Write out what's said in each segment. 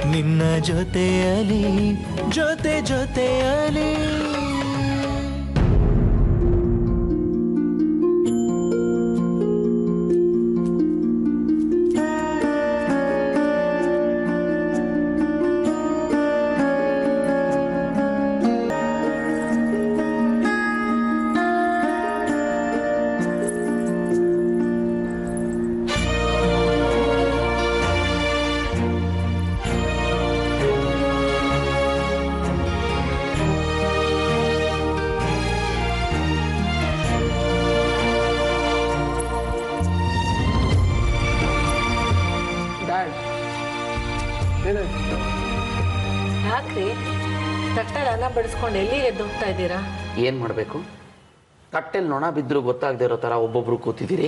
ನಿನ್ನ ಜೊತೆಯಲಿ ಜೊತೆ ಜೊತೆಯಲಿ ಡ್ಯಾಡ್ ಏನಾಯ್ತು ಯಾಕ್ರಿ ತಟ್ಟಲ್ಲಿ ಅನ್ನ ಬಡಿಸ್ಕೊಂಡು ಎಲ್ಲಿಗೆ ಎದ್ದು ಹೋಗ್ತಾ ಇದ್ದೀರಾ ಏನು ಮಾಡಬೇಕು ತಟ್ಟೆಲ್ ನೊಣ ಬಿದ್ದರೂ ಗೊತ್ತಾಗದೇ ಇರೋ ಥರ ಒಬ್ಬೊಬ್ರು ಕೂತಿದ್ದೀರಿ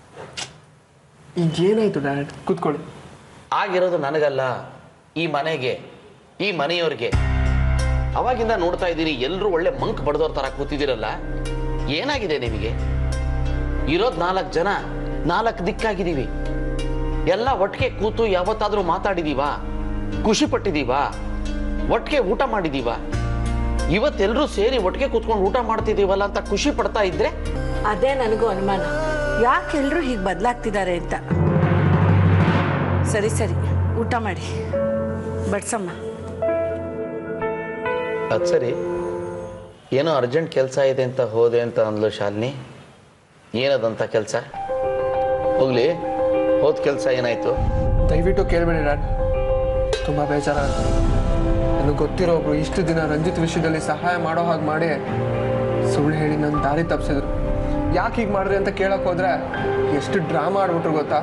ಈಗ ಏನಾಯ್ತು ಡ್ಯಾಡ್ ಕೂತ್ಕೊಳ್ಳಿ ಆಗಿರೋದು ನನಗಲ್ಲ ಈ ಮನೆಗೆ ಈ ಮನೆಯವ್ರಿಗೆ ಅವಾಗಿಂದ ನೋಡ್ತಾ ಇದ್ದೀನಿ ಎಲ್ಲರೂ ಒಳ್ಳೆ ಮಂಕ್ ಬಡ್ದವ್ರ ಥರ ಕೂತಿದ್ದೀರಲ್ಲ ಏನಾಗಿದೆ ನಿಮಗೆ ಇರೋದು ನಾಲ್ಕು ಜನ ನಾಲ್ಕು ದಿಕ್ಕಾಗಿದ್ದೀವಿ ಎಲ್ಲ ಒಟ್ಟಿಗೆ ಕೂತು ಯಾವತ್ತಾದರೂ ಮಾತಾಡಿದೀವಾ ಖುಷಿ ಪಟ್ಟಿದೀವಾ ಒಟ್ಟಿಗೆ ಊಟ ಮಾಡಿದೀವಾ ಇವತ್ತೆಲ್ಲರೂ ಸೇರಿ ಒಟ್ಟಿಗೆ ಕೂತ್ಕೊಂಡು ಊಟ ಮಾಡ್ತಿದ್ದೀವಲ್ಲ ಅಂತ ಖುಷಿ ಪಡ್ತಾ ಇದ್ರೆ ಅದೇ ನನಗೂ ಅನುಮಾನ ಯಾಕೆ ಎಲ್ರೂ ಹೀಗೆ ಬದಲಾಗ್ತಿದ್ದಾರೆ ಅಂತ ಸರಿ ಸರಿ ಊಟ ಮಾಡಿ ಬಡ್ಸಮ್ಮ ಅದು ಸರಿ ಏನೋ ಅರ್ಜೆಂಟ್ ಕೆಲಸ ಇದೆ ಅಂತ ಹೋದೆ ಅಂತ ಅಂದ್ಲು ಶಾಲಿನಿ ಏನದಂತ ಕೆಲಸ ಹೋಗ್ಲಿ ಹೋದ ಕೆಲಸ ಏನಾಯ್ತು ದಯವಿಟ್ಟು ಕೇಳಬೇಡಿ ಡ್ಯಾಡ್ ತುಂಬ ಬೇಜಾರಾಗುತ್ತೆ ನನಗೆ ಗೊತ್ತಿರೋ ಒಬ್ರು ಇಷ್ಟು ದಿನ ರಂಜಿತ್ ವಿಷಯದಲ್ಲಿ ಸಹಾಯ ಮಾಡೋ ಹಾಗೆ ಮಾಡಿ ಸುಳ್ಳು ಹೇಳಿ ನನ್ನ ದಾರಿ ತಪ್ಪಿಸಿದ್ರು ಯಾಕೆ ಹೀಗೆ ಮಾಡ್ರಿ ಅಂತ ಕೇಳಕ್ ಹೋದ್ರೆ ಎಷ್ಟು ಡ್ರಾಮಾ ಆಡ್ಬಿಟ್ರು ಗೊತ್ತಾ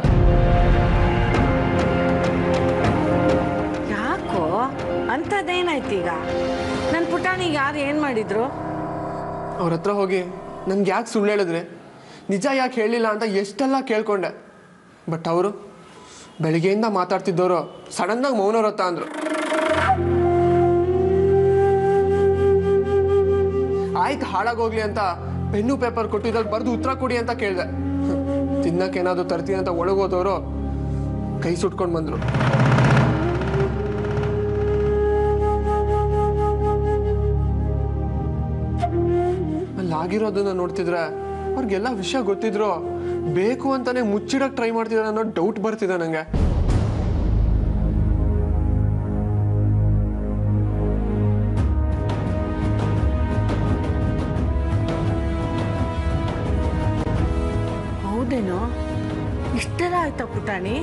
ಯಾಕೋ ಅಂಥದ್ದೇನಾಯ್ತು ಈಗ ನನ್ನ ಪುಟಾಣಿಗೆ ಯಾರು ಏನು ಮಾಡಿದ್ರು ಅವ್ರ ಹತ್ರ ಹೋಗಿ ನನ್ಗೆ ಯಾಕೆ ಸುಳ್ಳು ಹೇಳಿದ್ರಿ ನಿಜ ಯಾಕೆ ಹೇಳಿಲ್ಲ ಅಂತ ಎಷ್ಟೆಲ್ಲ ಕೇಳ್ಕೊಂಡೆ ಬಟ್ ಅವರು ಬೆಳಿಗ್ಗೆಯಿಂದ ಮಾತಾಡ್ತಿದ್ದವರು ಸಡನ್ನಾಗಿ ಮೌನ ವ್ರತ ಅಂದ್ರು ಆಯ್ತು ಹಾಳಾಗೋಗ್ಲಿ ಅಂತ ಪೆನ್ನು ಪೇಪರ್ ಕೊಟ್ಟಿದ್ರಲ್ಲಿ ಬರೆದು ಉತ್ತರ ಕೊಡಿ ಅಂತ ಕೇಳಿದೆ ತಿನ್ನಕ್ಕೆ ಏನಾದ್ರು ತರ್ತೀನಿ ಅಂತ ಒಳಗೋದವರು ಕೈ ಸುಟ್ಕೊಂಡು ಬಂದ್ರು ಅಲ್ಲಿ ಆಗಿರೋದನ್ನ ನೋಡ್ತಿದ್ರೆ ಅವ್ರಿಗೆಲ್ಲ ವಿಷಯ ಗೊತ್ತಿದ್ರು ಬೇಕು ಅಂತಾನೆ ಮುಚ್ಚಿಡಕ್ ಟ್ರೈ ಮಾಡ್ತಿದ್ದಾರೆ ಅನ್ನೋ ಡೌಟ್ ಬರ್ತಿದೆ ನಂಗೆ ಹೌದೇನೋ ಇಷ್ಟೆಲ್ಲ ಆಯ್ತಾ ಪುಟಾಣಿ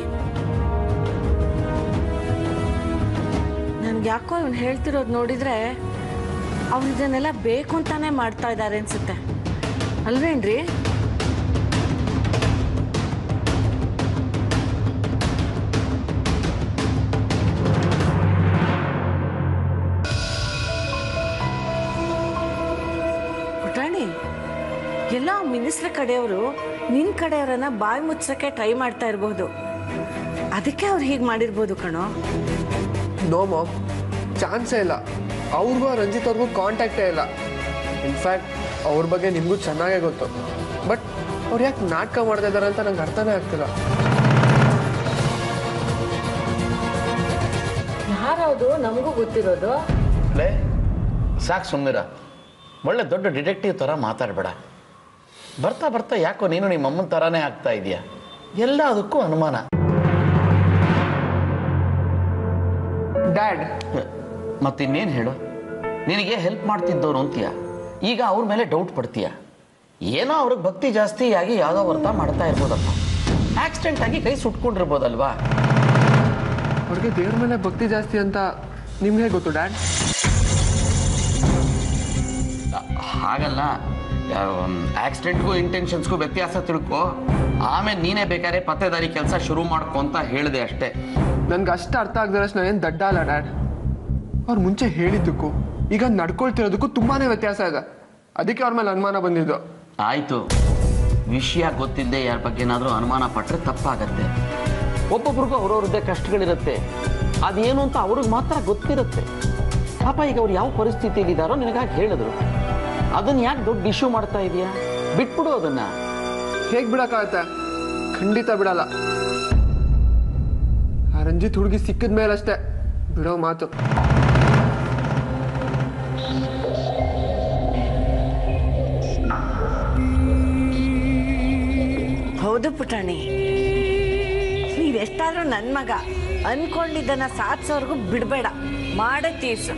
ನನ್ಗೆ ಯಾಕೋ ಇವ್ನು ಹೇಳ್ತಿರೋದು ನೋಡಿದ್ರೆ ಅವ್ರು ಇದನ್ನೆಲ್ಲ ಬೇಕು ಅಂತಾನೆ ಮಾಡ್ತಾ ಇದ್ದಾರೆ ಅನ್ಸುತ್ತೆ ಅಲ್ವೇನ್ರಿ ಪುಟಾಣಿ ಎಲ್ಲ ಮಿನಿಸ್ಟ್ರ್ ಕಡೆಯವರು ನಿನ್ ಕಡೆಯವರನ್ನ ಬಾಯಿ ಮುಚ್ಚಕ್ಕೆ ಟ್ರೈ ಮಾಡ್ತಾ ಇರಬಹುದು ಅದಕ್ಕೆ ಅವ್ರು ಹೀಗೆ ಮಾಡಿರ್ಬೋದು ಕಣೋ ನೋ ಮಾಮ್ ಚಾನ್ಸೇ ಇಲ್ಲ ಅವ್ರಿಗೂ ರಂಜಿತ್ ಅವ್ರಿಗೂ ಕಾಂಟ್ಯಾಕ್ಟೇ ಇಲ್ಲ ಇನ್ಫ್ಯಾಕ್ಟ್ ಅವ್ರ ಬಗ್ಗೆ ನಿಮಗೂ ಚೆನ್ನಾಗೇ ಗೊತ್ತು ಬಟ್ ಅವ್ರು ಯಾಕೆ ನಾಟಕ ಮಾಡ್ತಾ ಇದ್ದಾರೆ ಅಂತ ನಂಗೆ ಅರ್ಥನೇ ಆಗ್ತಿಲ್ಲ ಯಾರದು ನಮಗೂ ಗೊತ್ತಿರೋದು ಲೇ ಸಾಕು ಸುಮ್ಮನಿರ ಒಳ್ಳೆ ದೊಡ್ಡ ಡಿಟೆಕ್ಟಿವ್ ಥರ ಮಾತಾಡಬೇಡ ಬರ್ತಾ ಬರ್ತಾ ಯಾಕೋ ನೀನು ನಿಮ್ಮ ಅಮ್ಮನ ಥರನೇ ಆಗ್ತಾ ಇದೆಯಾ ಎಲ್ಲ ಅದಕ್ಕೂ ಅನುಮಾನ ಡ್ಯಾಡ್ ಮತ್ತಿನ್ನೇನು ಹೇಳು ನಿನಗೆ ಹೆಲ್ಪ್ ಮಾಡ್ತಿದ್ದವ್ರು ಅಂತೀಯ ಈಗ ಅವ್ರ ಮೇಲೆ ಡೌಟ್ ಪಡ್ತೀಯ ಏನೋ ಅವ್ರಿಗೆ ಭಕ್ತಿ ಜಾಸ್ತಿ ಆಗಿ ಯಾವುದೋ ವರ್ತ ಮಾಡ್ತಾ ಇರ್ಬೋದಪ್ಪ ಆಕ್ಸಿಡೆಂಟ್ ಆಗಿ ಕೈ ಸುಟ್ಕೊಂಡಿರ್ಬೋದಲ್ವಾ ಅವ್ರಿಗೆ ದೇವ್ರ ಮೇಲೆ ಭಕ್ತಿ ಜಾಸ್ತಿ ಅಂತ ನಿಮ್ಗೆ ಗೊತ್ತು ಡ್ಯಾಡ್ ಹಾಗಲ್ಲ ಆಕ್ಸಿಡೆಂಟ್ಗೂ ಇಂಟೆನ್ಷನ್ಸ್ಗೂ ವ್ಯತ್ಯಾಸ ತಿಳ್ಕೊ ಆಮೇಲೆ ನೀನೇ ಬೇಕಾದ್ರೆ ಪತ್ತೆದಾರಿ ಕೆಲಸ ಶುರು ಮಾಡ್ಕೊ ಅಂತ ಹೇಳಿದೆ ಅಷ್ಟೇ ನನ್ಗೆ ಅಷ್ಟು ಅರ್ಥ ಆಗದಿರೋಷ್ಟು ನಾನೇನು ದಡ್ಡ ಅಲ್ಲ ಡ್ಯಾಡ್ ಅವ್ರು ಮುಂಚೆ ಹೇಳಿದ್ದಕ್ಕೂ ಈಗ ನಡ್ಕೊಳ್ತಿರೋದಕ್ಕೂ ತುಂಬಾನೇ ವ್ಯತ್ಯಾಸ ಇದೆ ಅದಕ್ಕೆ ಅವ್ರ ಮೇಲೆ ಅನುಮಾನ ಬಂದಿದ್ದು ಆಯ್ತು ವಿಷಯ ಗೊತ್ತಿಲ್ಲದೆ ಯಾರ ಬಗ್ಗೆ ಏನಾದರೂ ಅನುಮಾನ ಪಟ್ಟರೆ ತಪ್ಪಾಗತ್ತೆ ಒಬ್ಬೊಬ್ರಿಗೂ ಅವ್ರವ್ರದ್ದೇ ಕಷ್ಟಗಳಿರುತ್ತೆ ಅದೇನು ಅಂತ ಅವ್ರಿಗೆ ಮಾತ್ರ ಗೊತ್ತಿರುತ್ತೆ ಪಾಪ ಈಗ ಅವ್ರು ಯಾವ ಪರಿಸ್ಥಿತಿಯಲ್ಲಿ ಇದ್ದಾರೋ ನಿನಗಾಗಿ ಹೇಳಿದ್ರು ಅದನ್ನ ಯಾಕೆ ದೊಡ್ಡ ಇಶ್ಯೂ ಮಾಡ್ತಾ ಇದೀಯಾ ಬಿಟ್ಬಿಡು ಅದನ್ನ ಹೇಗೆ ಬಿಡಕ್ಕಾಗತ್ತೆ ಖಂಡಿತ ಬಿಡಲ್ಲ ಆ ರಂಜಿತ್ ಹುಡುಗಿ ಸಿಕ್ಕಿದ ಮೇಲಷ್ಟೇ ಬಿಡೋ ಮಾತು ಹೌದು ಪುಟಾಣಿ ನೀವೆಷ್ಟಾದ್ರೂ ನನ್ನ ಮಗ ಅನ್ಕೊಂಡಿದ್ದನ್ನ ಸಾಧಿಸೋರ್ಗು ಬಿಡಬೇಡ ಮಾಡೇ ತೀರ್ಸು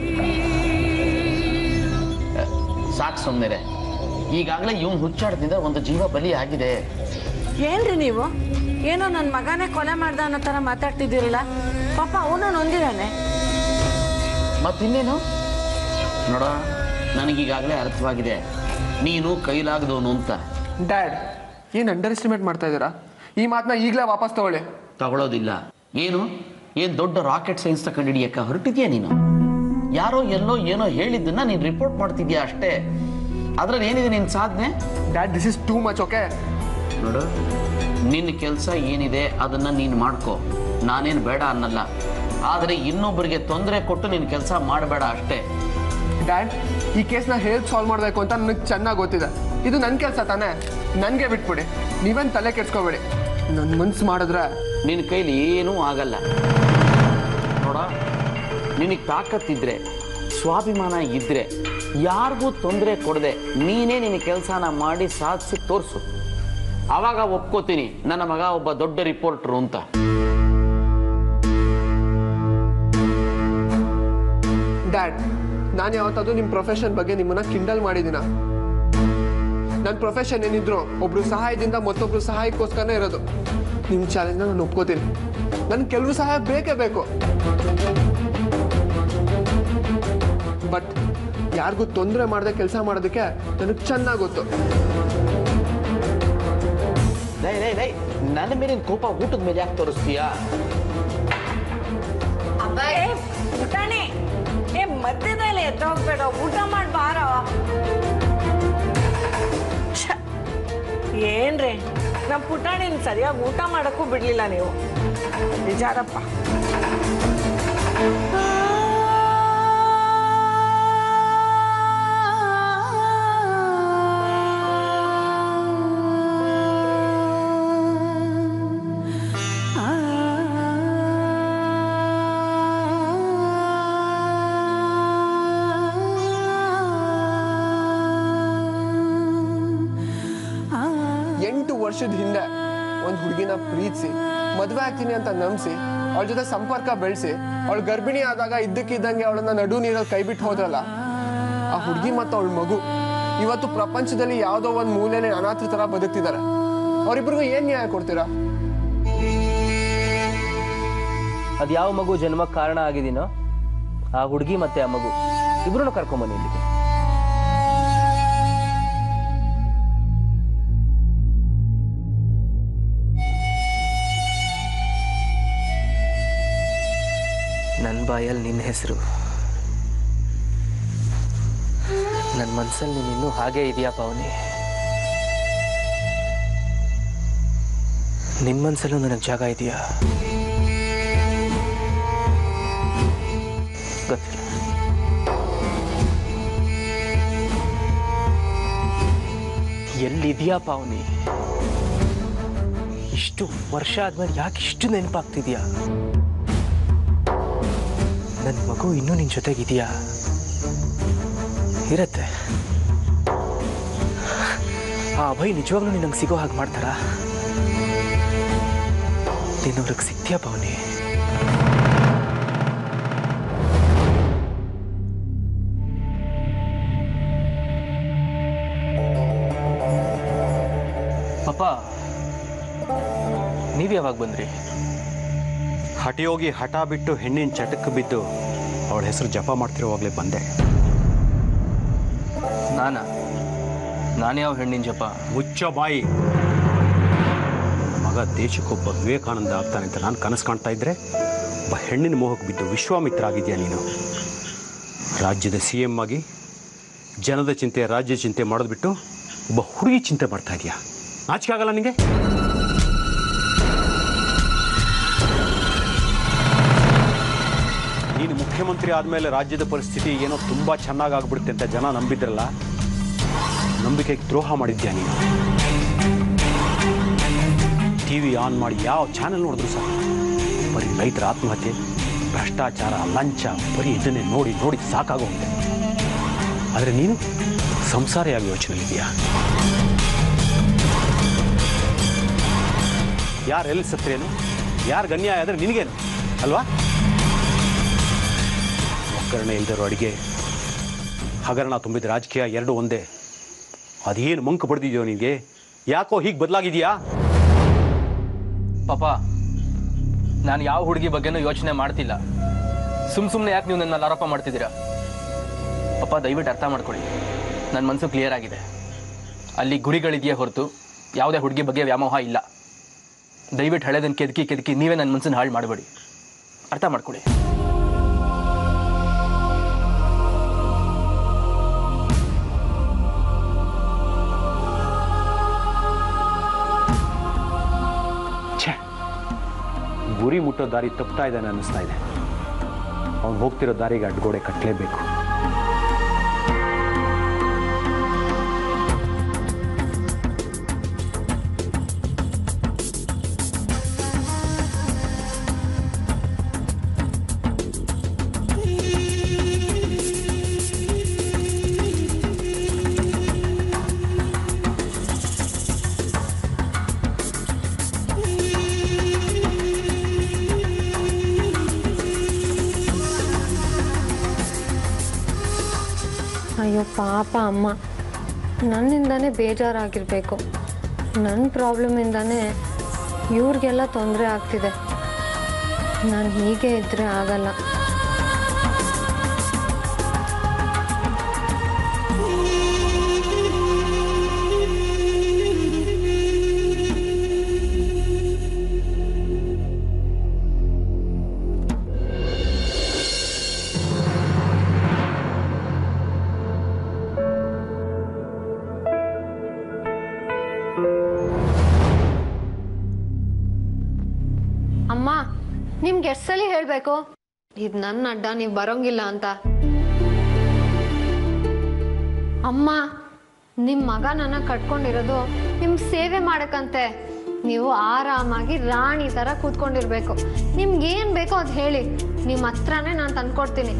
ಸಾಕು ಸುಮ್ಮನೆ ಈಗಾಗಲೇ ಇವ್ನು ಹುಚ್ಚಾಡ್ದಿಂದ ಒಂದು ಜೀವ ಬಲಿ ಆಗಿದೆ ಏನ್ರಿ ನೀವು ಏನೋ ನನ್ನ ಮಗನೇ ಕೊಲೆ ಮಾಡ್ದ ಅನ್ನೋ ಥರ ಮಾತಾಡ್ತಿದ್ದೀರಲ್ಲ ಪಾಪ ಅವನು ನೊಂದಿದ್ದಾನೆ ಮತ್ತಿನ್ನೇನು ನೋಡ ನನಗೀಗಾಗಲೇ ಅರ್ಥವಾಗಿದೆ ನೀನು ಕೈಲಾಗದವನು ಅಂತ ಡ್ಯಾಡ್ ಏನು ಅಂಡರ್ ಎಸ್ಟಿಮೇಟ್ ಮಾಡ್ತಾ ಇದ್ದೀರಾ ಈ ಮಾತನ್ನ ಈಗಲೇ ವಾಪಸ್ ತಗೊಳ್ಳಿ ತಗೊಳ್ಳೋದಿಲ್ಲ ಏನು ಏನು ದೊಡ್ಡ ರಾಕೆಟ್ ಸೈನ್ಸ್ ಕಂಡಿಡಿಯಕ್ಕ ಹೊರಟಿದ್ಯಾ ನೀನು ಯಾರೋ ಎಲ್ಲೋ ಏನೋ ಹೇಳಿದ್ದನ್ನ ನೀನು ರಿಪೋರ್ಟ್ ಮಾಡ್ತಿದ್ಯಾ ಅಷ್ಟೇ ಅದ್ರಲ್ಲಿ ಏನಿದೆ ನಿನ್ನ ಸಾಧನೆ dad this is too much okay ನೋಡು ನಿನ್ನ ಕೆಲಸ ಏನಿದೆ ಅದನ್ನ ನೀನು ಮಾಡ್ಕೋ ನಾನೇನು ಬೇಡ ಅನ್ನಲ್ಲ ಆದರೆ ಇನ್ನೊಬ್ಬರಿಗೆ ತೊಂದರೆ ಕೊಟ್ಟು ನಿನ್ನ ಕೆಲಸ ಮಾಡಬೇಡ ಅಷ್ಟೇ ಡ್ಯಾಡ್ ಈ ಕೇಸ್ನ ಹೇಗೆ ಸಾಲ್ವ್ ಮಾಡಬೇಕು ಅಂತ ನನಗೆ ಚೆನ್ನಾಗಿ ಗೊತ್ತಿದೆ ಇದು ನನ್ನ ಕೆಲಸ ತಾನೇ ನನಗೆ ಬಿಟ್ಬಿಡಿ ನೀವೇನು ತಲೆ ಕೆಡ್ಸ್ಕೊಬೇಡಿ ನನ್ನ ಮನ್ಸು ಮಾಡಿದ್ರೆ ನಿನ್ನ ಕೈಲಿ ಏನೂ ಆಗಲ್ಲ ನೋಡ ನಿನಗೆ ತಾಕತ್ತಿದ್ರೆ ಸ್ವಾಭಿಮಾನ ಇದ್ರೆ ಯಾರಿಗೂ ತೊಂದರೆ ಕೊಡದೆ ನೀನೇ ನಿನ್ನ ಕೆಲಸನ ಮಾಡಿ ಸಾಧಿಸಿ ತೋರಿಸು ಆವಾಗ ಒಪ್ಕೋತೀನಿ ನನ್ನ ಮಗ ಒಬ್ಬ ದೊಡ್ಡ ರಿಪೋರ್ಟ್ರು ಅಂತ ಡ್ಯಾಡ್ ನಾನು ಯಾವತ್ತಾದ್ರೂ ನಿಮ್ಮ ಪ್ರೊಫೆಷನ್ ಬಗ್ಗೆ ನಿಮ್ಮನ್ನ ಕಿಂಡಲ್ ಮಾಡಿದ್ದೀನ ನನ್ನ ಪ್ರೊಫೆಷನ್ ಏನಿದ್ರು ಒಬ್ರು ಸಹಾಯದಿಂದ ಮತ್ತೊಬ್ರು ಸಹಾಯಕ್ಕೋಸ್ಕರನೇ ಇರೋದು ನಿಮ್ಮ ಚಾಲೆಂಜ್ನ ನಾನು ಒಪ್ಕೋತೀನಿ ನನ್ಗೆ ಕೆಲವು ಸಹಾಯ ಬೇಕೇ ಬೇಕು ಬಟ್ ಯಾರಿಗೂ ತೊಂದರೆ ಮಾಡದೆ ಕೆಲಸ ಮಾಡೋದಕ್ಕೆ ನನಗೆ ಚೆನ್ನಾಗಿ ಗೊತ್ತು ಲೈ ಲೈ ಲೈ ನನ್ನ ಮೇಲಿನ ಕೋಪ ಊಟದ ಮೇಲೆ ಯಾಕೆ ತೋರಿಸ್ತೀಯಾ ಏ, ಪುಟಾಣಿ ಏ ಮಧ್ಯದಲ್ಲಿ ಎದ್ದು ಹೋಗ್ಬೇಡ ಊಟ ಮಾಡಿ ಬಾರೋ ಛ, ಏನ್ರಿ ನಮ್ಮ ಪುಟಾಣಿನ ಸರಿಯಾಗಿ ಊಟ ಮಾಡಕ್ಕೂ ಬಿಡ್ಲಿಲ್ಲ ನೀವು ನಿಜಾರಪ್ಪ ಎಂಟು ವರ್ಷದ ಹಿಂದೆ ಒಂದು ಹುಡುಗಿನ ಪ್ರೀತಿಸಿ ಮದುವೆ ಆಗ್ತೀನಿ ಅಂತ ನಂಬಿಸಿ ಅವಳ ಜೊತೆ ಸಂಪರ್ಕ ಬೆಳೆಸಿ ಅವಳು ಗರ್ಭಿಣಿ ಆದಾಗ ಇದ್ದಕ್ಕಿದ್ದಂಗೆ ಅವಳನ್ನ ನಡು ನೀರಲ್ಲಿ ಕೈ ಬಿಟ್ಟು ಹೋದ್ರಲ್ಲ ಆ ಹುಡುಗಿ ಮತ್ತು ಅವಳ ಮಗು ಇವತ್ತು ಪ್ರಪಂಚದಲ್ಲಿ ಯಾವುದೋ ಒಂದು ಮೂಲೆಯಲ್ಲಿ ಅನಾಥ ಥರ ಬದುಕ್ತಿದ್ದಾರೆ ಅವರಿಬ್ರಿಗೂ ಏನು ನ್ಯಾಯ ಕೊಡ್ತೀರಾ ಅದು ಯಾವ ಮಗು ಜನ್ಮಕ್ಕೆ ಕಾರಣ ಆಗಿದೀನೋ ಆ ಹುಡುಗಿ ಮತ್ತೆ ಆ ಮಗು ಇಬ್ರು ಕರ್ಕೊಂಬನ್ನಿ ಇಲ್ಲಿಗೆ ನನ್ನ ಬಾಯಲ್ಲಿ ನಿನ್ನ ಹೆಸರು ನನ್ನ ಮನಸ್ಸಲ್ಲಿ ನೀನು ಇನ್ನೂ ಹಾಗೇ ಇದೆಯಾ ಪಾವನಿ ನಿನ್ನ ಮನಸ್ಸಲ್ಲೂ ನನಗೆ ಜಾಗ ಇದೆಯಾ ಗೊತ್ತಿಲ್ಲ ಎಲ್ಲಿದೆಯಾ ಪಾವನಿ ಇಷ್ಟು ವರ್ಷ ಆದ್ಮೇಲೆ ಯಾಕೆ ಇಷ್ಟು ನೆನಪಾಗ್ತಿದ್ಯಾ ನನ್ನ ಮಗು ಇನ್ನೂ ನಿನ್ನ ಜೊತೆಗಿದೆಯಾ ಇರತ್ತೆ ಆ ಅಭಯ್ ನಿಜವಾಗ್ಲೂ ನಿನಗೆ ಸಿಗೋ ಹಾಗೆ ಮಾಡ್ತಾರಾ ನೀನವ್ರಿಗೆ ಸಿಗ್ತೀಯಾ ಪಾವನಿ ಅಪ್ಪ ನೀವು ಯಾವಾಗ ಬಂದ್ರಿ ಹಠಯೋಗಿ ಹಠ ಬಿಟ್ಟು ಹೆಣ್ಣಿನ ಚಟಕ್ಕೆ ಬಿದ್ದು ಅವಳ ಹೆಸರು ಜಪ ಮಾಡ್ತಿರೋವಾಗಲೇ ಬಂದೆ ನಾನಾ ನಾನು ಯಾವ ಹೆಣ್ಣಿನ ಜಪ ಮುಚ್ಚ ಬಾಯಿ ಮಗ ದೇಶಕ್ಕೊಬ್ಬ ವಿವೇಕಾನಂದ ಆಗ್ತಾನೆ ಅಂತ ನಾನು ಕನಸು ಕಾಣ್ತಾ ಇದ್ರೆ ಒಬ್ಬ ಹೆಣ್ಣಿನ ಮೋಹಕ್ಕೆ ಬಿದ್ದು ವಿಶ್ವಾಮಿತ್ರ ಆಗಿದ್ಯಾ ನೀನು ರಾಜ್ಯದ ಸಿ ಎಮ್ ಆಗಿ ಜನದ ಚಿಂತೆ ರಾಜ್ಯ ಚಿಂತೆ ಮಾಡೋದು ಬಿಟ್ಟು ಒಬ್ಬ ಹುಡುಗಿ ಚಿಂತೆ ಮಾಡ್ತಾ ಇದೆಯಾ ನಾಚಿಕೆ ಆಗಲ್ಲ ನಿನಗೆ ನೀನು ಮುಖ್ಯಮಂತ್ರಿ ಆದಮೇಲೆ ರಾಜ್ಯದ ಪರಿಸ್ಥಿತಿ ಏನೋ ತುಂಬ ಚೆನ್ನಾಗಿ ಆಗ್ಬಿಡುತ್ತೆ ಅಂತ ಜನ ನಂಬಿದ್ರಲ್ಲ ನಂಬಿಕೆಗೆ ದ್ರೋಹ ಮಾಡಿದ್ಯಾ ನೀನು ಟಿ ವಿ ಆನ್ ಮಾಡಿ ಯಾವ ಚಾನೆಲ್ ನೋಡಿದ್ರು ಸಹ ಬರೀ ರೈತರ ಆತ್ಮಹತ್ಯೆ ಭ್ರಷ್ಟಾಚಾರ ಲಂಚ ಬರೀ ಇದನ್ನೇ ನೋಡಿ ನೋಡಿ ಸಾಕಾಗೋಗಿದೆ ಆದರೆ ನೀನು ಸಂಸಾರಿಯಾಗಿ ಯೋಚನೆಯಲ್ಲಿದೆಯಾ ಯಾರು ಎಲ್ಲಿ ಸತ್ರೇನು ಯಾರು ಗಣ್ಯ ಆದರೆ ನಿನಗೇನು ಅಲ್ವಾ ಒಗ್ಗರಣೆ ಇಲ್ದಿರೋ ಅಡಿಗೆ ಹಗರಣ ತುಂಬಿದ ರಾಜಕೀಯ ಎರಡು ಒಂದೇ ಅದೇನು ಮಂಕು ಪಡೆದಿದೆಯೋ ನಿನಗೆ ಯಾಕೋ ಹೀಗೆ ಬದಲಾಗಿದೆಯಾ ಪಾಪ ನಾನು ಯಾವ ಹುಡುಗಿ ಬಗ್ಗೆನೂ ಯೋಚನೆ ಮಾಡ್ತಿಲ್ಲ ಸುಮ್ ಸುಮ್ಮನೆ ಯಾಕೆ ನೀವು ನನ್ನ ಆರೋಪ ಮಾಡ್ತಿದ್ದೀರಾ ಪಾಪ ದಯವಿಟ್ಟು ಅರ್ಥ ಮಾಡ್ಕೊಳ್ಳಿ ನನ್ನ ಮನಸ್ಸು ಕ್ಲಿಯರ್ ಆಗಿದೆ ಅಲ್ಲಿ ಗುರಿಗಳಿದೆಯೇ ಹೊರತು ಯಾವುದೇ ಹುಡುಗಿ ಬಗ್ಗೆ ವ್ಯಾಮೋಹ ಇಲ್ಲ ದಯವಿಟ್ಟು ಹಳೆದನ್ನು ಕೆದಕಿ ಕೆದಕಿ ನೀವೇ ನನ್ನ ಮನಸ್ಸನ್ನು ಹಾಳು ಮಾಡಬೇಡಿ ಅರ್ಥ ಮಾಡ್ಕೊಳ್ಳಿ ಛೇ ಗುರಿ ಮುಟ್ಟೋ ದಾರಿ ತಪ್ತಾ ಇದ್ದಾನೆ ಅನ್ನಿಸ್ತಾ ಇದೆ ಅವ್ನು ಹೋಗ್ತಿರೋ ದಾರಿಗೆ ಅಡ್ಗೋಡೆ ಕಟ್ಟಲೇಬೇಕು ಅಯ್ಯೋ ಪಾಪ ಅಮ್ಮ ನನ್ನಿಂದಾನೇ ಬೇಜಾರಾಗಿರಬೇಕು ನನ್ನ ಪ್ರಾಬ್ಲಮಿಂದಾನೇ ಇವ್ರಿಗೆಲ್ಲ ತೊಂದರೆ ಆಗ್ತಿದೆ ನಾನು ಹೀಗೆ ಇದ್ದರೆ ಆಗಲ್ಲ ಅಮ್ಮ ನಿಮ್ಗೆ ಎಷ್ಟು ಸಲ ಹೇಳಬೇಕು ಇದು ನನ್ನ ಅಡ್ಡ ನೀವು ಬರೋಂಗಿಲ್ಲ ಅಂತ ಅಮ್ಮ ನಿಮ್ಮ ಮಗ ನನ್ನ ಕಟ್ಕೊಂಡಿರೋದು ನಿಮ್ಮ ಸೇವೆ ಮಾಡಕ್ಕಂತೆ ನೀವು ಆರಾಮಾಗಿ ರಾಣಿ ಥರ ಕೂತ್ಕೊಂಡಿರ್ಬೇಕು ನಿಮ್ಗೆ ಏನು ಬೇಕೋ ಅದು ಹೇಳಿ ನಿಮ್ಮ ಹತ್ರನೇ ನಾನು ತಂದ್ಕೊಡ್ತೀನಿ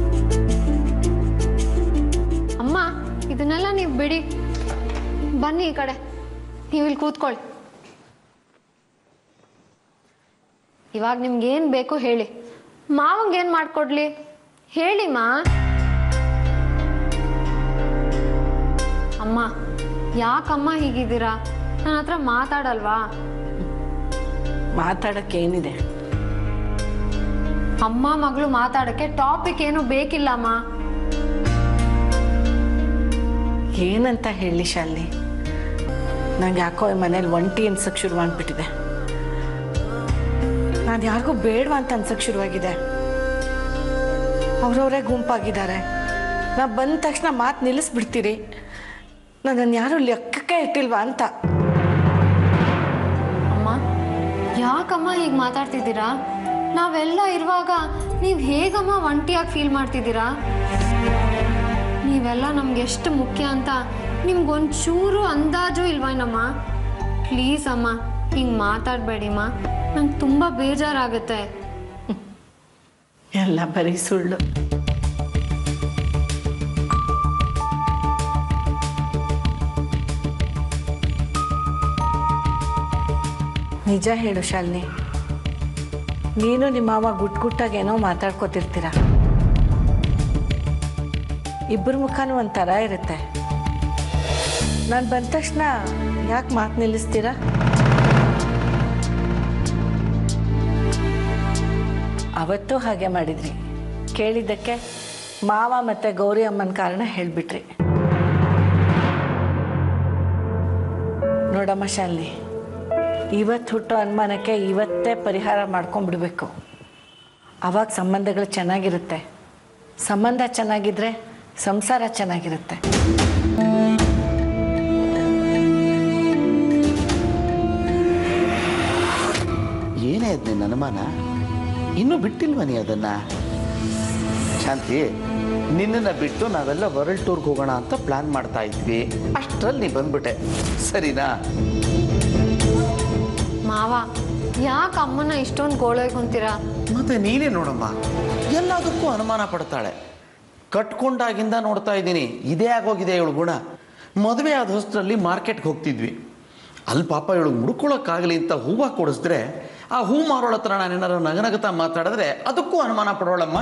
ಅಮ್ಮ ಇದನ್ನೆಲ್ಲ ನೀವು ಬಿಡಿ ಬನ್ನಿ ಈ ಕಡೆ ನೀವು ಇಲ್ಲಿ ಕೂತ್ಕೊಳ್ಳಿ ಇವಾಗ ನಿಮ್ಗೆ ಏನ್ ಬೇಕು ಹೇಳಿ ಮಾವಂಗೆ ಏನ್ ಮಾಡ್ಕೊಡ್ಲಿ ಹೇಳಿ ಮಾ ಅಮ್ಮ ಯಾಕಮ್ಮ ಹೀಗಿದ್ದೀರಾ ನನ್ನ ಹತ್ರ ಮಾತಾಡಲ್ವಾ ಮಾತಾಡಕ್ಕೆ ಏನಿದೆ ಅಮ್ಮ ಮಗಳು ಮಾತಾಡಕ್ಕೆ ಟಾಪಿಕ್ ಏನು ಬೇಕಿಲ್ಲ ಅಮ್ಮ ಏನಂತ ಹೇಳಿ ಶಾಲಿನಿ ನಂಗೆ ಯಾಕೋ ಈ ಮನೇಲಿ ಒಂಟಿ ಅನ್ಸಕ್ಕೆ ಶುರು ಮಾಡ್ಬಿಟ್ಟಿದೆ ನಾನು ಯಾರಿಗೂ ಬೇಡವಾ ಅಂತ ಅನ್ಸಕ್ಕೆ ಶುರುವಾಗಿದೆ ಅವ್ರವರೇ ಗುಂಪಾಗಿದ್ದಾರೆ ನಾ ಬಂದ ತಕ್ಷಣ ಮಾತು ನಿಲ್ಲಿಸ್ಬಿಡ್ತೀರಿ ನನ್ನನ್ನು ಯಾರು ಲೆಕ್ಕಕ್ಕೆ ಇಟ್ಟಿಲ್ವಾ ಅಂತ ಅಮ್ಮ ಯಾಕಮ್ಮ ಹೀಗೆ ಮಾತಾಡ್ತಿದ್ದೀರಾ ನಾವೆಲ್ಲ ಇರುವಾಗ ನೀವು ಹೇಗಮ್ಮ ಒಂಟಿಯಾಗಿ ಫೀಲ್ ಮಾಡ್ತಿದ್ದೀರಾ ನೀವೆಲ್ಲ ನಮ್ಗೆ ಎಷ್ಟು ಮುಖ್ಯ ಅಂತ ನಿಮ್ಗೊಂಚೂರು ಅಂದಾಜು ಇಲ್ವೇನಮ್ಮ ಪ್ಲೀಸ್ ಅಮ್ಮ ಹಿಂಗೆ ಮಾತಾಡಬೇಡಿಮ್ಮ ನಂಗೆ ತುಂಬ ಬೇಜಾರಾಗುತ್ತೆ ಎಲ್ಲ ಬರೀ ಸುಳ್ಳು ನಿಜ ಹೇಳು ಶಾಲಿನಿ ನೀನು ನಿಮ್ಮ ಮಾವ ಗುಟ್ ಗುಟ್ಟಾಗಿ ಏನೋ ಮಾತಾಡ್ಕೋತಿರ್ತೀರ ಇಬ್ಬರ ಮುಖನೂ ಒಂಥರ ಇರುತ್ತೆ ನಾನು ಬಂದ ತಕ್ಷಣ ಯಾಕೆ ಮಾತು ನಿಲ್ಲಿಸ್ತೀರಾ ಅವತ್ತೂ ಹಾಗೆ ಮಾಡಿದ್ರಿ ಕೇಳಿದ್ದಕ್ಕೆ ಮಾವ ಮತ್ತು ಗೌರಿ ಅಮ್ಮನ ಕಾರಣ ಹೇಳಿಬಿಟ್ರಿ ನೋಡಮ್ಮ ಶಾಲಿನಿ ಇವತ್ತು ಹುಟ್ಟೋ ಅನುಮಾನಕ್ಕೆ ಇವತ್ತೇ ಪರಿಹಾರ ಮಾಡ್ಕೊಂಡ್ಬಿಡ್ಬೇಕು ಅವಾಗ ಸಂಬಂಧಗಳು ಚೆನ್ನಾಗಿರುತ್ತೆ ಸಂಬಂಧ ಚೆನ್ನಾಗಿದ್ರೆ ಸಂಸಾರ ಚೆನ್ನಾಗಿರುತ್ತೆ ಏನೇ ಅದ್ ನಿನ್ನ ಅನುಮಾನ ಇನ್ನೂ ಬಿಟ್ಟಿಲ್ವ ನೀ ಅದನ್ನ ಶಾಂತಿ ನಿನ್ನನ್ನು ಬಿಟ್ಟು ನಾವೆಲ್ಲ ವರ್ಲ್ಡ್ ಟೂರ್ಗೆ ಹೋಗೋಣ ಅಂತ ಪ್ಲಾನ್ ಮಾಡ್ತಾ ಇದ್ವಿ ಅಷ್ಟರಲ್ಲಿ ನೀ ಬಂದ್ಬಿಟ್ಟೆ ಸರಿನಾ ಮಾವ ಯಾಕೆ ಅಮ್ಮನ ಇಷ್ಟೊಂದು ಗೋಳೊಯ್ಕೊಂತೀರಾ ಮತ್ತೆ ನೀನೇ ನೋಡಮ್ಮ ಎಲ್ಲದಕ್ಕೂ ಅನುಮಾನ ಪಡ್ತಾಳೆ ಕಟ್ಕೊಂಡಾಗಿಂದ ನೋಡ್ತಾ ಇದ್ದೀನಿ ಇದೇ ಆಗೋಗಿದೆ ಇವಳು ಗುಣ ಮದುವೆ ಆದ ಹೊಸರಲ್ಲಿ ಮಾರ್ಕೆಟ್ಗೆ ಹೋಗ್ತಿದ್ವಿ ಅಲ್ಲಿ ಪಾಪ ಇವಳು ಮುಡ್ಕೊಳಕ್ಕಾಗಲಿ ಅಂತ ಹೂವು ಕೊಡಿಸಿದ್ರೆ ಆ ಹೂ ಮಾರೋಳ ಹತ್ರ ನಾನು ಏನಾರು ನಗನಗತಾ ಮಾತಾಡಿದ್ರೆ ಅದಕ್ಕೂ ಅನುಮಾನ ಪಡೋಳಮ್ಮ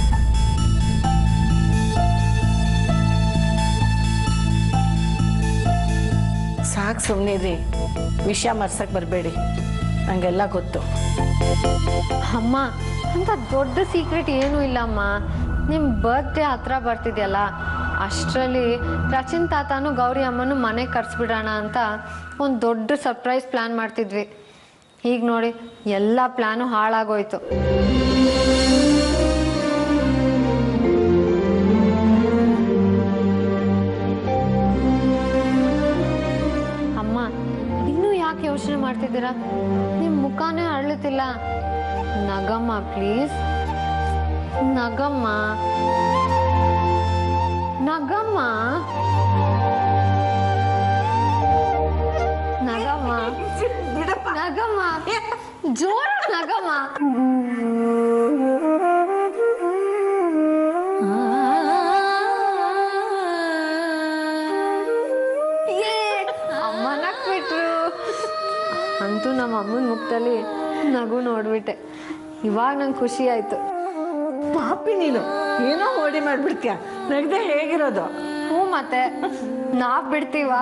ಸಾಕು ಸುಮ್ಮನಿರಿ ವಿಷಯ ಮರ್ಸಕ್ಕೆ ಬರಬೇಡಿ ನಂಗೆಲ್ಲ ಗೊತ್ತು ಅಮ್ಮ ಅಂತ ದೊಡ್ಡ ಸೀಕ್ರೆಟ್ ಏನೂ ಇಲ್ಲ ಅಮ್ಮ ನಿಮ್ಮ ಬರ್ತ್ಡೇ ಹತ್ರ ಬರ್ತಿದೆಯಲ್ಲ ಅಷ್ಟರಲ್ಲಿ ರಚಿನ್ ತಾತನು ಗೌರಿ ಅಮ್ಮನು ಮನೆಗೆ ಕರ್ಸ್ಬಿಡೋಣ ಅಂತ ಒಂದು ದೊಡ್ಡ ಸರ್ಪ್ರೈಸ್ ಪ್ಲ್ಯಾನ್ ಮಾಡ್ತಿದ್ವಿ ಈಗ ನೋಡಿ ಎಲ್ಲ ಪ್ಲ್ಯಾನು ಹಾಳಾಗೋಯ್ತು ಅಮ್ಮ ಇನ್ನೂ ಯಾಕೆ ಯೋಚನೆ ಮಾಡ್ತಿದ್ದೀರಾ ನಿಮ್ಮ ಮುಖನೇ ಅರಳುತ್ತಿಲ್ಲ ನಗಮ್ಮ ಪ್ಲೀಸ್ ನಗಮ್ಮ ನಗಮ್ಮ ನಗಮ್ಮ ನಗಮ್ಮ ಜೋರ ನಗಮ್ಮ ಏ, ಅಮ್ಮ ನಕ್ಬಿಟ್ರು ಅಂತೂ ನಮ್ಮ ಅಮ್ಮನ ಮುಖದಲ್ಲಿ ನಗು ನೋಡ್ಬಿಟ್ಟೆ ಇವಾಗ ನಂಗೆ ಖುಷಿ ಆಯ್ತು ಪಾಪಿ ನೀನು ಏನೋ ಓಡಿ ಮಾಡ್ಬಿಡ್ತೀಯ ನಗ್ದೆ ಹೇಗಿರೋದು ಹ್ಞೂ ಮತ್ತೆ ನಾವ್ ಬಿಡ್ತೀವಾ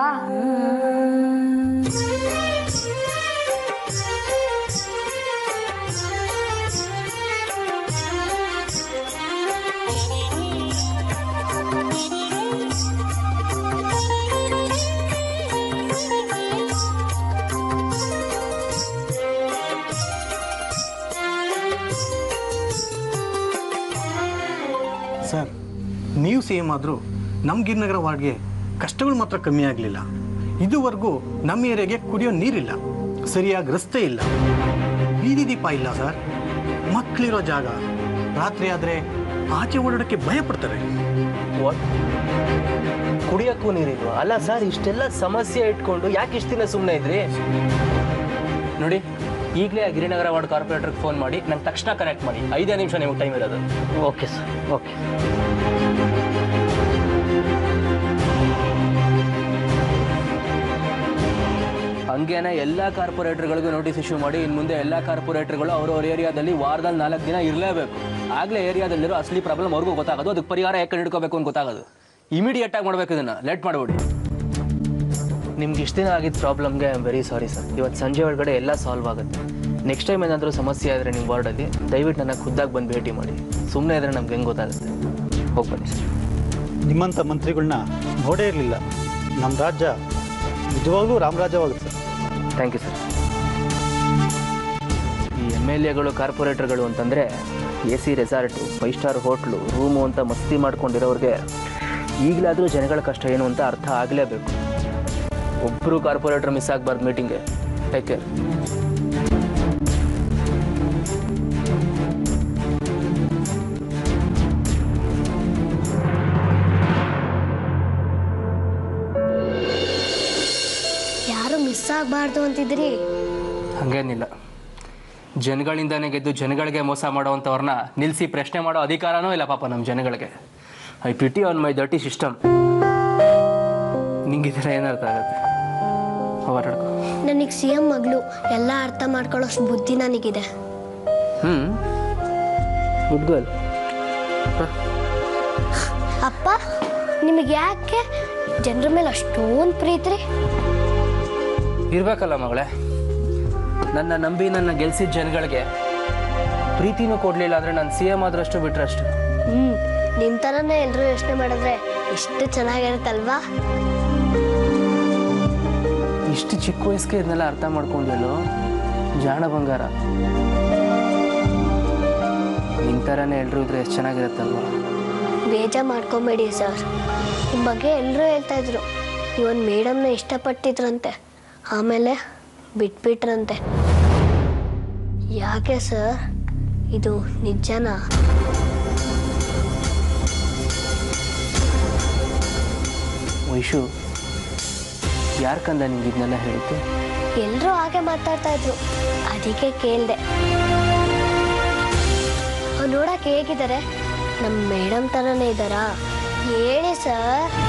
ಸರ್ ನೀವು ಸಿ ಎಮ್ ಆದರೂ ನಮ್ಮ ಗಿರಿನಗರ ವಾರ್ಡ್ಗೆ ಕಷ್ಟಗಳು ಮಾತ್ರ ಕಮ್ಮಿ ಆಗಲಿಲ್ಲ ಇದುವರೆಗೂ ನಮ್ಮ ಏರಿಯಾಗೆ ಕುಡಿಯೋ ನೀರಿಲ್ಲ ಸರಿಯಾಗಿ ರಸ್ತೆ ಇಲ್ಲ ಬೀದಿ ದೀಪ ಇಲ್ಲ ಸರ್ ಮಕ್ಕಳಿರೋ ಜಾಗ ರಾತ್ರಿ ಆದರೆ ಆಚೆ ಓಡಾಡೋಕ್ಕೆ ಭಯ ಪಡ್ತಾರೆ ವಾಟ್ ಕುಡಿಯೋಕ್ಕೂ ನೀರಿಲ್ವಾ ಅಲ್ಲ ಸರ್ ಇಷ್ಟೆಲ್ಲ ಸಮಸ್ಯೆ ಇಟ್ಕೊಂಡು ಯಾಕೆ ಇಷ್ಟು ದಿನ ಸುಮ್ಮನೆ ಇದ್ರಿ ನೋಡಿ ಈಗಲೇ ಆ ಗಿರಿನಗರ ವಾರ್ಡ್ ಕಾರ್ಪೊರೇಟರ್ಗೆ ಫೋನ್ ಮಾಡಿ ನಂಗೆ ತಕ್ಷಣ ಕನೆಕ್ಟ್ ಮಾಡಿ ಐದೇ ನಿಮಿಷ ನಿಮಗೆ ಟೈಮ್ ಇರೋದು ಓಕೆ ಸರ್ ಓಕೆ ಹಂಗೇನೆ ಎಲ್ಲ ಕಾರ್ಪೊರೇಟರ್ಗಳಿಗೂ ನೋಟಿಸ್ ಇಶ್ಯೂ ಮಾಡಿ ಇನ್ನು ಮುಂದೆ ಎಲ್ಲ ಕಾರ್ಪೊರೇಟರ್ಗಳು ಅವ್ರವ್ರ ಏರಿಯಾದಲ್ಲಿ ವಾರದಲ್ಲಿ ನಾಲ್ಕು ದಿನ ಇರಲೇಬೇಕು ಆಗಲೇ ಏರಿಯಾದಲ್ಲಿರೋ ಅಸಲಿ ಪ್ರಾಬ್ಲಮ್ ಅವ್ರಿಗೂ ಗೊತ್ತಾಗೋದು ಅದಕ್ಕೆ ಪರಿಹಾರ ಯಾಕೆ ಹಿಡ್ಕೋಬೇಕು ಅಂತ ಗೊತ್ತಾಗೋದು ಇಮಿಡಿಯೇಟ್ ಆಗಿ ಮಾಡ್ಬೇಕು ಇದನ್ನು ಲೇಟ್ ಮಾಡಬೇಡಿ ನಿಮ್ಗೆ ಇಷ್ಟು ದಿನ ಆಗಿದ್ದ ಪ್ರಾಬ್ಲಮ್ಗೆ I am very sorry sir ಇವತ್ತು ಸಂಜೆ ಒಳಗಡೆ ಎಲ್ಲ ಸಾಲ್ವ್ ಆಗುತ್ತೆ ನೆಕ್ಸ್ಟ್ ಟೈಮ್ ಏನಾದರೂ ಸಮಸ್ಯೆ ಆದರೆ ನಿಮ್ಮ ವಾರ್ಡಲ್ಲಿ ದಯವಿಟ್ಟು ನನ್ನ ಖುದ್ದಾಗಿ ಬಂದು ಭೇಟಿ ಮಾಡಿ ಸುಮ್ಮನೆ ಇದ್ರೆ ನಮ್ಗೆ ಹೆಂಗೆ ಗೊತ್ತಾಗುತ್ತೆ ಹೋಗಿ ಬನ್ನಿ ಸರ್ ನಿಮ್ಮಂಥ ಮಂತ್ರಿಗಳನ್ನ ನೋಡೇ ಇರಲಿಲ್ಲ ನಮ್ಮ ರಾಜ್ಯ ನಿಜವಾಗ್ಲೂ ರಾಮರಾಜ್ಯವಾಗುತ್ತೆ ಸರ್ ಥ್ಯಾಂಕ್ ಯು ಸರ್ ಈ ಎಮ್ ಎಲ್ ಎಗಳು ಕಾರ್ಪೊರೇಟರ್ಗಳು ಅಂತಂದರೆ A C resort five star hotel room ಅಂತ ಮಸ್ತಿ ಮಾಡ್ಕೊಂಡಿರೋರಿಗೆ ಈಗಲಾದರೂ ಜನಗಳ ಕಷ್ಟ ಏನು ಅಂತ ಅರ್ಥ ಆಗಲೇಬೇಕು ಒಬ್ಬರು ಕಾರ್ಪೊರೇಟರ್ ಮಿಸ್ ಆಗಬಾರ್ದು ಮೀಟಿಂಗ್ಗೆ ಟೇಕ್ ಕೇರ್ ಯಾರು ಮಿಸ್ ಆಗಬಾರ್ದು ಅಂತಿದ್ರಿ ಹಾಗೇನಿಲ್ಲ ಜನಗಳಿಂದಾನೇ ಗೆದ್ದು ಜನಗಳಿಗೆ ಮೋಸ ಮಾಡೋವಂಥವ್ರನ್ನ ನಿಲ್ಲಿಸಿ ಪ್ರಶ್ನೆ ಮಾಡೋ ಅಧಿಕಾರನೂ ಇಲ್ಲ ಪಾಪ ನಮ್ಮ ಜನಗಳಿಗೆ I pity on my dirty system ನಿಂಗಿದ್ರೆ ಏನರ್ಥ ಆಗುತ್ತೆ ಹೊರಡ್ಕೊ ನನಗೆ ಸಿ ಎಂ ಮಗಳು ಎಲ್ಲ ಅರ್ಥ ಮಾಡ್ಕೊಳ್ಳೋಷ್ಟು ಬುದ್ಧಿ ನನಗಿದೆ ಹ್ಞೂ ಗುಡ್ ಗರ್ಲ್ ಅಪ್ಪ ನಿಮಗೆ ಯಾಕೆ ಜನರ ಮೇಲೆ ಅಷ್ಟೊಂದು ಪ್ರೀತಿ ರೀ ಇರ್ಬೇಕಲ್ಲ ಮಗಳೇ ನನ್ನ ನಂಬಿ ನನ್ನ ಗೆಲ್ಸಿದ ಜನಗಳಿಗೆ ಪ್ರೀತಿನೂ ಕೊಡಲಿಲ್ಲ ಅಂದರೆ ನಾನು ಸಿ ಎಮ್ ಆದ್ರಷ್ಟು ಬಿಟ್ರಷ್ಟು ಹ್ಞೂ ನಿಮ್ಮ ಥರನೇ ಎಲ್ಲರೂ ಯೋಚನೆ ಮಾಡಿದ್ರೆ ಎಷ್ಟು ಚೆನ್ನಾಗಿರುತ್ತಲ್ವಾ ಇಷ್ಟು ಚಿಕ್ಕ ವಯಸ್ಸಿಗೆ ಇದನ್ನೆಲ್ಲ ಅರ್ಥ ಮಾಡ್ಕೊಂಡೇಳು ಜಾಣ ಬಂಗಾರ ನಿನ್ನ ಥರನೇ ಎಲ್ಲರೂ ಇದ್ರೆ ಎಷ್ಟು ಚೆನ್ನಾಗಿರುತ್ತಲ್ವ ಬೇಜಾರು ಮಾಡ್ಕೊಬೇಡಿ ಸರ್ ನಿಮ್ಮ ಬಗ್ಗೆ ಎಲ್ಲರೂ ಹೇಳ್ತಾ ಇದ್ರು ಇವನ್ ಮೇಡಮ್ನ ಇಷ್ಟಪಟ್ಟಿದ್ರಂತೆ ಆಮೇಲೆ ಬಿಟ್ಬಿಟ್ರಂತೆ ಯಾಕೆ ಸರ್ ಇದು ನಿಜನಾ ವೈಶು ಯಾರು ಕಂದ ನಿಂಗೆ ಇದನ್ನೆಲ್ಲ ಹೇಳಿದ್ದು ಎಲ್ಲರೂ ಹಾಗೆ ಮಾತಾಡ್ತಾ ಇದ್ರು ಅದಕ್ಕೆ ಕೇಳಿದೆ ನೋಡಕ್ಕೆ ಹೇಗಿದ್ದಾರೆ ನಮ್ಮ ಮೇಡಮ್ ಥರನೇ ಇದ್ದಾರಾ ಹೇಳಿ ಸರ್